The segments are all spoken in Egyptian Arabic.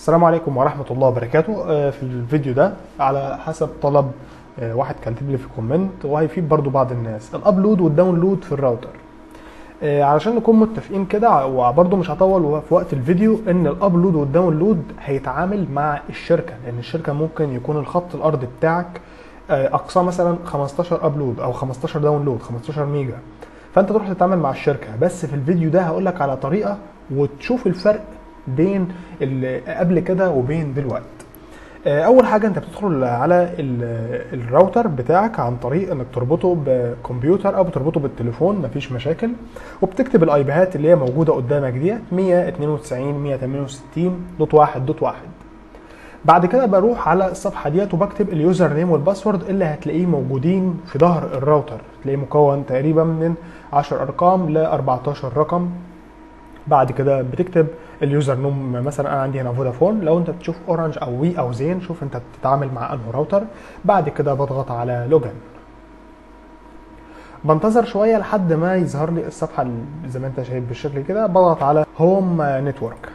السلام عليكم ورحمة الله وبركاته آه، في الفيديو ده على حسب طلب آه، واحد كاتب لي في كومنت وهيفيد برضو بعض الناس الابلود والداونلود في الراوتر آه، علشان نكون متفقين كده وبرضو مش هطول في وقت الفيديو ان الابلود والداونلود هيتعامل مع الشركة لان الشركة ممكن يكون الخط الارضي بتاعك آه، اقصاه مثلا 15 ابلود او 15 داونلود 15 ميجا فانت تروح تتعامل مع الشركة بس في الفيديو ده هقول لك على طريقة وتشوف الفرق بين اللي قبل كده وبين دلوقتي آه، اول حاجه انت بتدخل على ال- الراوتر بتاعك عن طريق انك تربطه بكمبيوتر او بتربطه بالتليفون مفيش مشاكل وبتكتب الايبيهات اللي هي موجوده قدامك ديت 192 168 دوت واحد دوت واحد بعد كده بروح على الصفحه ديت وبكتب اليوزر نيم والباسورد اللي هتلاقيه موجودين في ظهر الراوتر تلاقيه مكون تقريبا من 10 ارقام ل 14 رقم بعد كده بتكتب اليوزر نوم مثلا انا عندي هنا فودافون لو انت بتشوف اورنج او وي او زين شوف انت بتتعامل مع انه راوتر بعد كده بضغط على لوجن بنتظر شويه لحد ما يظهر لي الصفحه اللي زي ما انت شايف بالشكل كده بضغط على هوم نتورك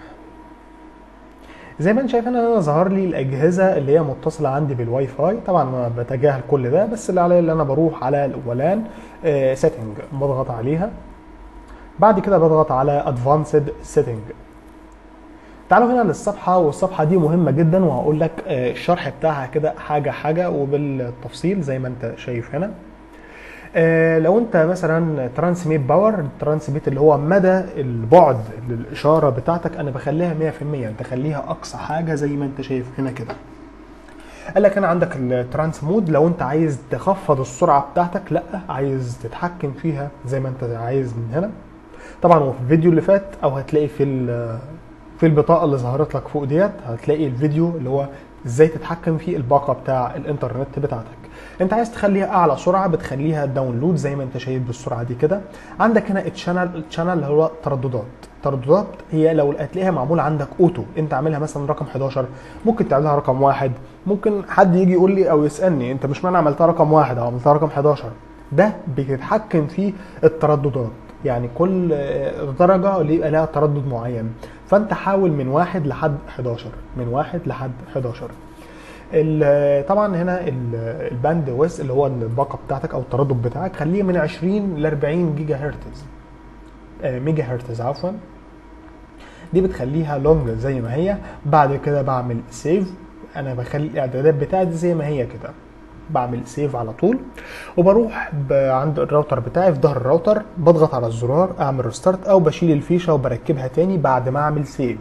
زي ما انت شايف هنا انا ظهر لي الاجهزه اللي هي متصله عندي بالواي فاي طبعا انا بتجاهل كل ده بس اللي عليا اللي انا بروح على الاولان سيتنج بضغط عليها بعد كده بضغط على ادفانسد سيتنج تعالوا هنا للصفحة والصفحة دي مهمة جدا وهقول لك آه، الشرح بتاعها كده حاجة حاجة وبالتفصيل زي ما انت شايف هنا آه، لو انت مثلا ترانسميت باور ترانسميت اللي هو مدى البعد للإشارة بتاعتك انا بخليها 100% انت خليها اقصى حاجة زي ما انت شايف هنا كده قال لك انا عندك الترانس مود لو انت عايز تخفض السرعة بتاعتك لا عايز تتحكم فيها زي ما انت عايز من هنا طبعا هو في الفيديو اللي فات او هتلاقي في ال- في البطاقه اللي ظهرت لك فوق ديت هتلاقي الفيديو اللي هو ازاي تتحكم في الباقه بتاع الانترنت بتاعتك انت عايز تخليها اعلى سرعه بتخليها داونلود زي ما انت شايف بالسرعه دي كده عندك هنا الشانل الشانل اللي هو ترددات ترددات هي لو هتلاقيها معموله عندك اوتو انت عاملها مثلا رقم 11 ممكن تعملها رقم واحد ممكن حد يجي يقول لي او يسالني انت مش معنى عملتها رقم واحد او عملتها رقم 11 ده بتتحكم في الترددات يعني كل آه، درجة بيبقى لها تردد معين فانت حاول من واحد لحد 11 من واحد لحد 11 ال- طبعا هنا ال- الباند ويس اللي هو الباقة بتاعتك او التردد بتاعك خليه من 20 ل 40 جيجا هرتز آه، ميجا هرتز عفوا دي بتخليها لونج زي ما هي بعد كده بعمل سيف انا بخلي الاعدادات بتاعتي زي ما هي كده بعمل سيف على طول وبروح ب- عند الراوتر بتاعي في ظهر الراوتر بضغط على الزرار اعمل ريستارت او بشيل الفيشه وبركبها تاني بعد ما اعمل سيف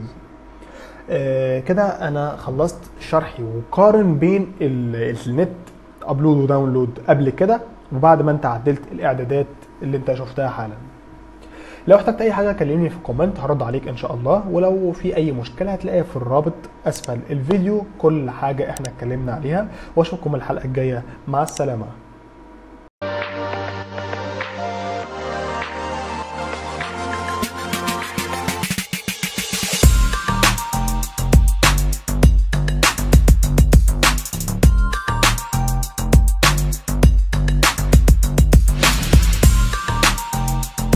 آه كده انا خلصت شرحي وقارن بين ال- النت ابلود وداونلود قبل كده وبعد ما انت عدلت الاعدادات اللي انت شفتها حالا لو احتجت اي حاجه كلمني في الكومنت هرد عليك ان شاء الله ولو في اي مشكله هتلاقيها في الرابط اسفل الفيديو كل حاجه احنا اتكلمنا عليها واشوفكم الحلقه الجايه مع السلامه